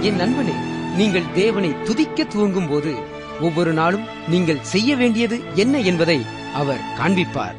என் நண்பனே நீங்கள் தேவனை துதிக்க துவங்கும் போது ஒவ்வொரு நாளும் நீங்கள் செய்ய வேண்டியது என்ன என்பதை அவர் காண்பிப்பார்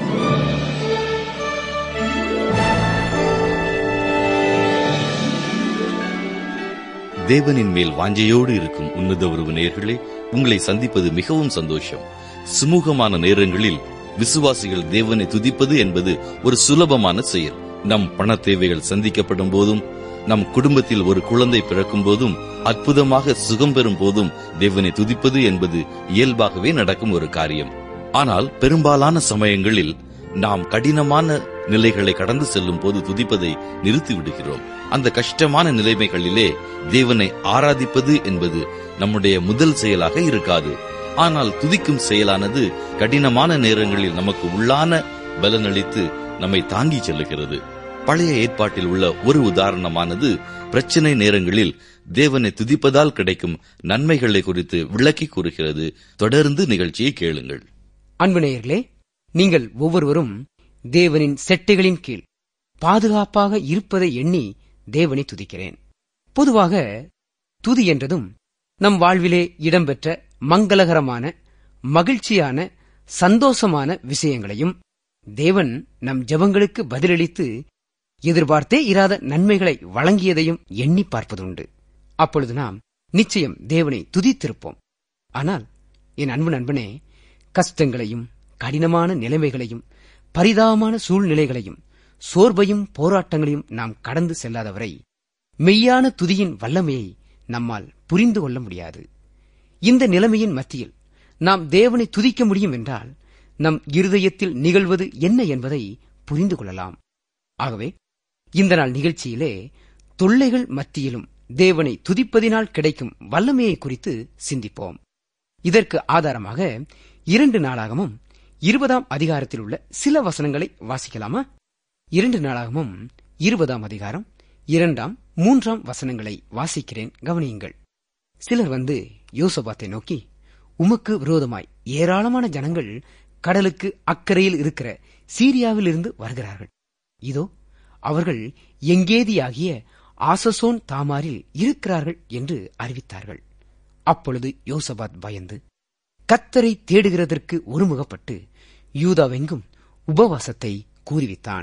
தேவனின் மேல் வாஞ்சையோடு இருக்கும் உன்னத உறவு நேயர்களே உங்களை சந்திப்பது மிகவும் சந்தோஷம் சுமூகமான நேரங்களில் விசுவாசிகள் தேவனை துதிப்பது என்பது ஒரு சுலபமான செயல் நம் பண தேவைகள் சந்திக்கப்படும் போதும் நம் குடும்பத்தில் ஒரு குழந்தை பிறக்கும் போதும் அற்புதமாக சுகம் பெறும் போதும் தேவனை துதிப்பது என்பது இயல்பாகவே நடக்கும் ஒரு காரியம் ஆனால் பெரும்பாலான சமயங்களில் நாம் கடினமான நிலைகளை கடந்து செல்லும் போது துதிப்பதை நிறுத்தி விடுகிறோம் அந்த கஷ்டமான நிலைமைகளிலே தேவனை ஆராதிப்பது என்பது நம்முடைய முதல் செயலாக இருக்காது ஆனால் துதிக்கும் செயலானது கடினமான நேரங்களில் நமக்கு உள்ளான பலனளித்து நம்மை தாங்கி செல்லுகிறது பழைய ஏற்பாட்டில் உள்ள ஒரு உதாரணமானது பிரச்சனை நேரங்களில் தேவனை துதிப்பதால் கிடைக்கும் நன்மைகளை குறித்து விளக்கி கூறுகிறது தொடர்ந்து நிகழ்ச்சியை கேளுங்கள் அன்பு நேயர்களே நீங்கள் ஒவ்வொருவரும் தேவனின் செட்டைகளின் கீழ் பாதுகாப்பாக இருப்பதை எண்ணி தேவனை துதிக்கிறேன் பொதுவாக துதி என்றதும் நம் வாழ்விலே இடம்பெற்ற மங்களகரமான மகிழ்ச்சியான சந்தோஷமான விஷயங்களையும் தேவன் நம் ஜெபங்களுக்கு பதிலளித்து எதிர்பார்த்தே இராத நன்மைகளை வழங்கியதையும் எண்ணி பார்ப்பதுண்டு அப்பொழுது நாம் நிச்சயம் தேவனை துதித்திருப்போம் ஆனால் என் அன்பு நண்பனே கஷ்டங்களையும் கடினமான நிலைமைகளையும் பரிதாபமான சூழ்நிலைகளையும் சோர்வையும் போராட்டங்களையும் நாம் கடந்து செல்லாதவரை மெய்யான துதியின் வல்லமையை நம்மால் புரிந்து கொள்ள முடியாது இந்த நிலைமையின் மத்தியில் நாம் தேவனை துதிக்க முடியும் என்றால் நம் இருதயத்தில் நிகழ்வது என்ன என்பதை புரிந்து கொள்ளலாம் ஆகவே இந்த நாள் நிகழ்ச்சியிலே தொல்லைகள் மத்தியிலும் தேவனை துதிப்பதினால் கிடைக்கும் வல்லமையை குறித்து சிந்திப்போம் இதற்கு ஆதாரமாக இரண்டு நாளாகமும் இருபதாம் அதிகாரத்தில் உள்ள சில வசனங்களை வாசிக்கலாமா இரண்டு நாளாகமும் இருபதாம் அதிகாரம் இரண்டாம் மூன்றாம் வசனங்களை வாசிக்கிறேன் கவனியுங்கள் சிலர் வந்து யோசபாத்தை நோக்கி உமக்கு விரோதமாய் ஏராளமான ஜனங்கள் கடலுக்கு அக்கறையில் இருக்கிற சீரியாவிலிருந்து வருகிறார்கள் இதோ அவர்கள் எங்கேதியாகிய ஆசசோன் தாமாரில் இருக்கிறார்கள் என்று அறிவித்தார்கள் அப்பொழுது யோசபாத் பயந்து கத்தரை தேடுகிறதற்கு ஒருமுகப்பட்டு யூதாவெங்கும் உபவாசத்தை கூறிவித்தான்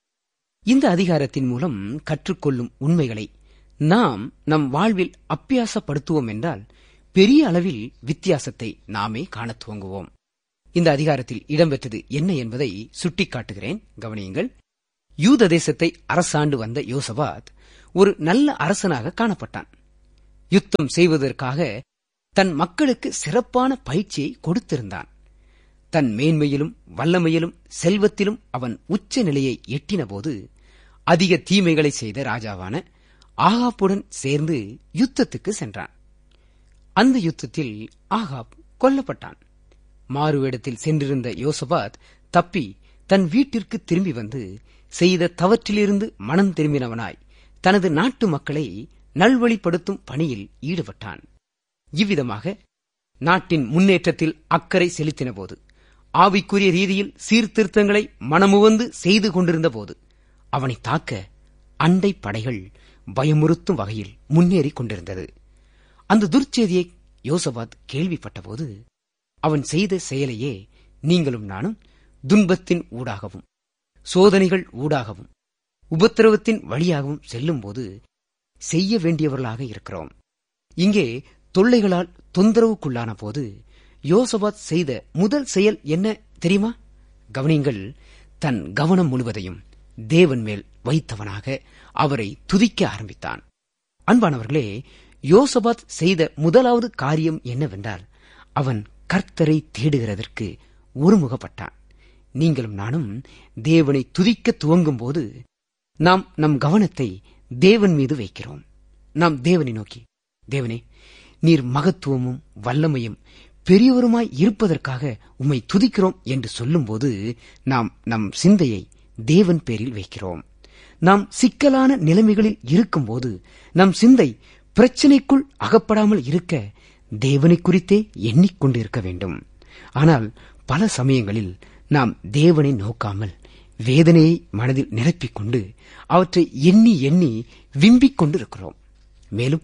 இந்த அதிகாரத்தின் மூலம் கற்றுக்கொள்ளும் உண்மைகளை நாம் நம் வாழ்வில் அப்பியாசப்படுத்துவோம் என்றால் பெரிய அளவில் வித்தியாசத்தை நாமே காணத் துவங்குவோம் இந்த அதிகாரத்தில் இடம்பெற்றது என்ன என்பதை சுட்டிக்காட்டுகிறேன் கவனியுங்கள் யூத தேசத்தை அரசாண்டு வந்த யோசபாத் ஒரு நல்ல அரசனாக காணப்பட்டான் யுத்தம் செய்வதற்காக தன் மக்களுக்கு சிறப்பான பயிற்சியை கொடுத்திருந்தான் தன் மேன்மையிலும் வல்லமையிலும் செல்வத்திலும் அவன் உச்ச நிலையை எட்டினபோது அதிக தீமைகளை செய்த ராஜாவான ஆகாப்புடன் சேர்ந்து யுத்தத்துக்கு சென்றான் அந்த யுத்தத்தில் ஆகாப் கொல்லப்பட்டான் மாறுவேடத்தில் சென்றிருந்த யோசபாத் தப்பி தன் வீட்டிற்கு திரும்பி வந்து செய்த தவற்றிலிருந்து மனம் திரும்பினவனாய் தனது நாட்டு மக்களை நல்வழிப்படுத்தும் பணியில் ஈடுபட்டான் இவ்விதமாக நாட்டின் முன்னேற்றத்தில் அக்கறை செலுத்தினபோது ஆவிக்குரிய ரீதியில் சீர்திருத்தங்களை மனமுவந்து செய்து கொண்டிருந்தபோது அவனை தாக்க அண்டை படைகள் பயமுறுத்தும் வகையில் முன்னேறிக் கொண்டிருந்தது அந்த துர்ச்செய்தியை யோசபாத் கேள்விப்பட்டபோது அவன் செய்த செயலையே நீங்களும் நானும் துன்பத்தின் ஊடாகவும் சோதனைகள் ஊடாகவும் உபத்திரவத்தின் வழியாகவும் செல்லும்போது செய்ய வேண்டியவர்களாக இருக்கிறோம் இங்கே தொல்லைகளால் தொந்தரவுக்குள்ளான போது யோசபாத் செய்த முதல் செயல் என்ன தெரியுமா கவனிங்கள் தன் கவனம் முழுவதையும் தேவன் மேல் வைத்தவனாக அவரை துதிக்க ஆரம்பித்தான் அன்பானவர்களே யோசபாத் செய்த முதலாவது காரியம் என்னவென்றால் அவன் கர்த்தரை தேடுகிறதற்கு ஒருமுகப்பட்டான் நீங்களும் நானும் தேவனை துதிக்க துவங்கும் போது நாம் நம் கவனத்தை தேவன் மீது வைக்கிறோம் நாம் தேவனை நோக்கி தேவனே நீர் மகத்துவமும் வல்லமையும் பெரியவருமாய் இருப்பதற்காக உம்மை துதிக்கிறோம் என்று சொல்லும்போது நாம் நம் சிந்தையை தேவன் பேரில் வைக்கிறோம் நாம் சிக்கலான நிலைமைகளில் இருக்கும்போது நம் சிந்தை பிரச்சனைக்குள் அகப்படாமல் இருக்க தேவனை குறித்தே எண்ணிக்கொண்டிருக்க வேண்டும் ஆனால் பல சமயங்களில் நாம் தேவனை நோக்காமல் வேதனையை மனதில் நிரப்பிக் கொண்டு அவற்றை எண்ணி எண்ணி விம்பிக் கொண்டிருக்கிறோம் மேலும்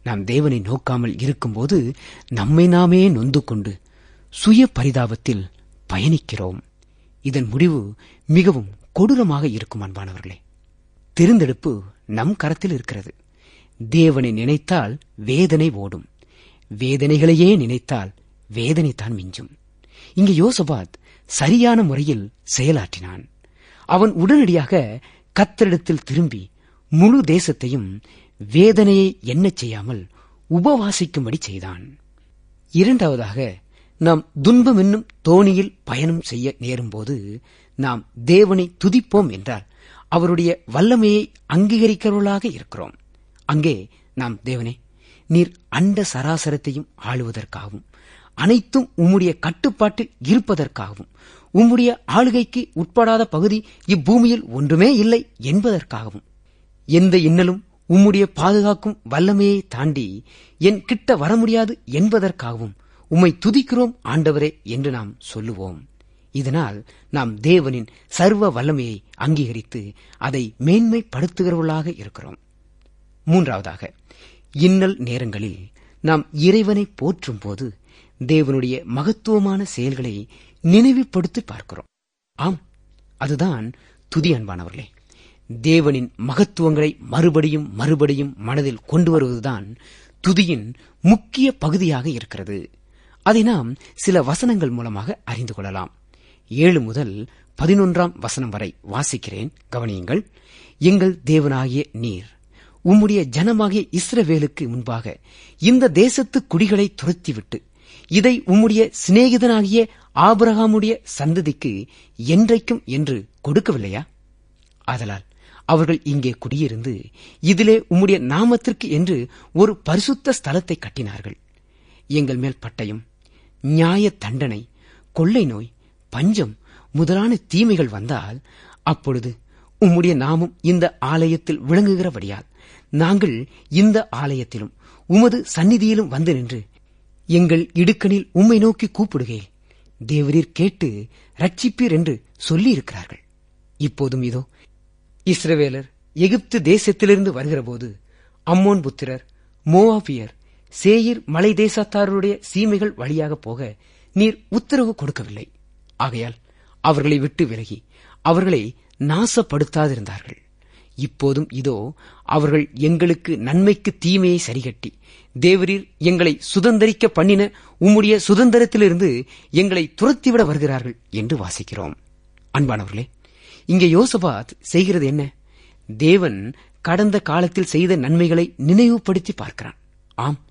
நாம் தேவனை நோக்காமல் இருக்கும்போது நம்மை நாமே நொந்து கொண்டு சுய பரிதாபத்தில் பயணிக்கிறோம் இதன் முடிவு மிகவும் கொடூரமாக இருக்கும் அன்பானவர்களே திருந்தெடுப்பு நம் கரத்தில் இருக்கிறது தேவனை நினைத்தால் வேதனை ஓடும் வேதனைகளையே நினைத்தால் வேதனை தான் மிஞ்சும் இங்கே யோசபாத் சரியான முறையில் செயலாற்றினான் அவன் உடனடியாக கத்தரிடத்தில் திரும்பி முழு தேசத்தையும் வேதனையை எண்ணச் செய்யாமல் உபவாசிக்கும்படி செய்தான் இரண்டாவதாக நாம் துன்பம் என்னும் தோணியில் பயணம் செய்ய நேரும்போது நாம் தேவனை துதிப்போம் என்றால் அவருடைய வல்லமையை அங்கீகரிக்கிறவர்களாக இருக்கிறோம் அங்கே நாம் தேவனே நீர் அண்ட சராசரத்தையும் ஆளுவதற்காகவும் அனைத்தும் உம்முடைய கட்டுப்பாட்டில் இருப்பதற்காகவும் உம்முடைய ஆளுகைக்கு உட்படாத பகுதி இப்பூமியில் ஒன்றுமே இல்லை என்பதற்காகவும் எந்த இன்னலும் உம்முடைய பாதுகாக்கும் வல்லமையை தாண்டி என் கிட்ட வர முடியாது என்பதற்காகவும் உம்மை துதிக்கிறோம் ஆண்டவரே என்று நாம் சொல்லுவோம் இதனால் நாம் தேவனின் சர்வ வல்லமையை அங்கீகரித்து அதை மேன்மைப்படுத்துகிறவர்களாக இருக்கிறோம் மூன்றாவதாக இன்னல் நேரங்களில் நாம் இறைவனை போற்றும் போது தேவனுடைய மகத்துவமான செயல்களை நினைவுபடுத்தி பார்க்கிறோம் ஆம் அதுதான் துதி அன்பானவர்களே தேவனின் மகத்துவங்களை மறுபடியும் மறுபடியும் மனதில் கொண்டு வருவதுதான் துதியின் முக்கிய பகுதியாக இருக்கிறது அதை நாம் சில வசனங்கள் மூலமாக அறிந்து கொள்ளலாம் ஏழு முதல் பதினொன்றாம் வசனம் வரை வாசிக்கிறேன் கவனியுங்கள் எங்கள் தேவனாகிய நீர் உம்முடைய ஜனமாகிய இஸ்ரவேலுக்கு முன்பாக இந்த தேசத்து குடிகளை துரத்திவிட்டு இதை உம்முடைய சிநேகிதனாகிய ஆபிரகாமுடைய சந்ததிக்கு என்றைக்கும் என்று கொடுக்கவில்லையா ஆதலால் அவர்கள் இங்கே குடியிருந்து இதிலே உம்முடைய நாமத்திற்கு என்று ஒரு பரிசுத்த ஸ்தலத்தை கட்டினார்கள் எங்கள் மேல் பட்டயம் நியாய தண்டனை கொள்ளை நோய் பஞ்சம் முதலான தீமைகள் வந்தால் அப்பொழுது உம்முடைய நாமம் இந்த ஆலயத்தில் விளங்குகிறபடியால் நாங்கள் இந்த ஆலயத்திலும் உமது சந்நிதியிலும் வந்து நின்று எங்கள் இடுக்கணில் உம்மை நோக்கி கூப்பிடுகையில் தேவரீர் கேட்டு ரட்சிப்பீர் என்று சொல்லியிருக்கிறார்கள் இப்போதும் இதோ இஸ்ரவேலர் எகிப்து தேசத்திலிருந்து வருகிறபோது அம்மோன் புத்திரர் மோவாபியர் சேயிர் மலை தேசத்தாருடைய சீமைகள் வழியாக போக நீர் உத்தரவு கொடுக்கவில்லை ஆகையால் அவர்களை விட்டு விலகி அவர்களை நாசப்படுத்தாதிருந்தார்கள் இப்போதும் இதோ அவர்கள் எங்களுக்கு நன்மைக்கு தீமையை சரிகட்டி தேவரீர் எங்களை சுதந்திரிக்க பண்ணின உம்முடைய சுதந்திரத்திலிருந்து எங்களை துரத்திவிட வருகிறார்கள் என்று வாசிக்கிறோம் அன்பானவர்களே இங்கே யோசபாத் செய்கிறது என்ன தேவன் கடந்த காலத்தில் செய்த நன்மைகளை நினைவுபடுத்தி பார்க்கிறான் ஆம்